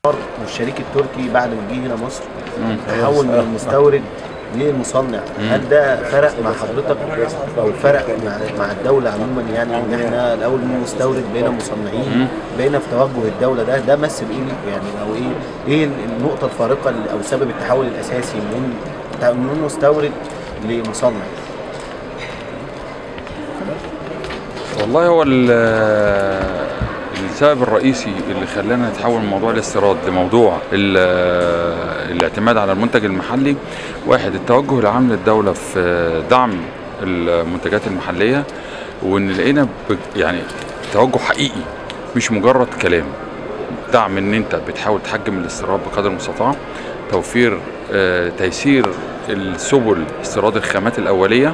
والشريك التركي بعد ما جه هنا مصر تحول من المستورد للمصنع هل ده فرق مع حضرتك او فرق مع مع الدوله عموما يعني ان احنا الاول من مستورد بقينا مصنعين بقينا في توجه الدوله ده ده مثل ايه ليكوا يعني او ايه ايه النقطه الفارقه اللي- او سبب التحول الاساسي من من مستورد لمصنع والله هو ال- السبب الرئيسي اللي خلانا نتحول من موضوع الاستيراد لموضوع ال- الاعتماد على المنتج المحلي واحد التوجه العام للدولة في دعم المنتجات المحلية وان لقينا ب- يعني توجه حقيقي مش مجرد كلام دعم ان انت بتحاول تحجم الاستيراد بقدر المستطاع توفير آه، تيسير السبل استيراد الخامات الاوليه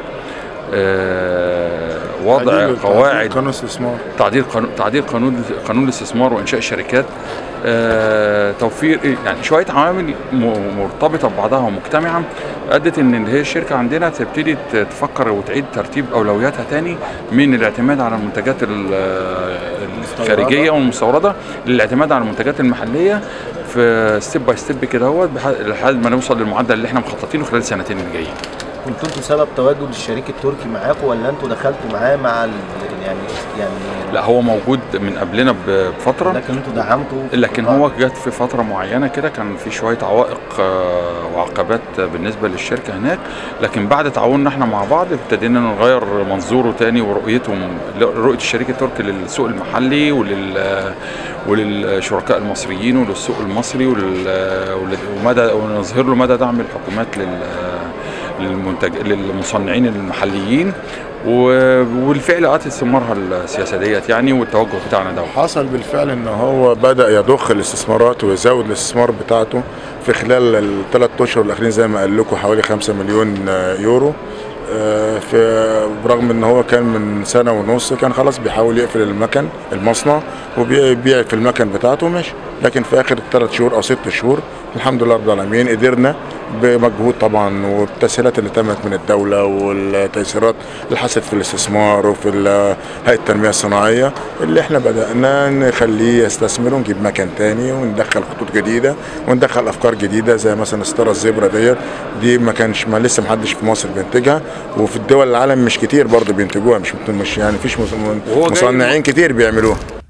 آه، وضع تعديل- قواعد تعديل قانون استثمار تعديل قانون تعديل قانون قانون الاستثمار وانشاء الشركات آه، توفير يعني شويه عوامل م- مرتبطه ببعضها ومجتمعه ادت ان اللي هي الشركه عندنا تبتدي ت- تفكر وتعيد ترتيب اولوياتها تاني من الاعتماد على المنتجات ال- الخارجيه والمستورده للاعتماد على المنتجات المحليه في ستيب باي ستيب كده اهوت بح- لحد ما نوصل للمعدل اللي احنا مخططينه خلال السنتين اللي جايين كنتوا انتوا سبب تواجد الشريك التركي معاكم ولا انتوا دخلتوا معاه مع ال- يعني يعني لا هو موجود من قبلنا ب- بفتره لكن انتوا دعمتوا لكن هو جت في فترة معينة كده كان في شوية عوائق آه، وعقبات بالنسبة للشركة هناك لكن بعد تعاوننا احنا مع بعض ابتدينا نغير منظوره تاني ورؤيتهم رؤية الشريك التركي للسوق المحلي ولل وللشركاء المصريين وللسوق المصري ولل ولل- ومدى ونظهر له مدى دعم الحكومات لل للمنتج للمصنعين المحليين و- والفعل اتت ثمارها السياسه ديت يعني والتوجه بتاعنا ده حصل بالفعل ان هو بدا يضخ الاستثمارات ويزود الاستثمار بتاعته في خلال الثلاث اشهر الاخرين زي ما قال لكم حوالي 5 مليون آه، يورو آه، في برغم ان هو كان من سنه ونص كان خلاص بيحاول يقفل المكن المصنع وبيبيع في المكن بتاعته ماشي لكن في اخر ثلاث شهور او ست شهور الحمد لله رب العالمين قدرنا بمجهود طبعا والتسهيلات اللي تمت من الدوله والتيسيرات اللي حصلت في الاستثمار وفي ال- هيئه التنميه الصناعيه اللي احنا بدانا نخليه يستثمر ونجيب مكان تاني وندخل خطوط جديده وندخل افكار جديده زي مثلا ستاره الزبره ديت دي ما كانش ما لسه ما حدش في مصر بينتجها وفي الدول العالم مش كتير برضه بينتجوها مش مش يعني فيش مص- وهو جاي- مصنعين كتير بيعملوها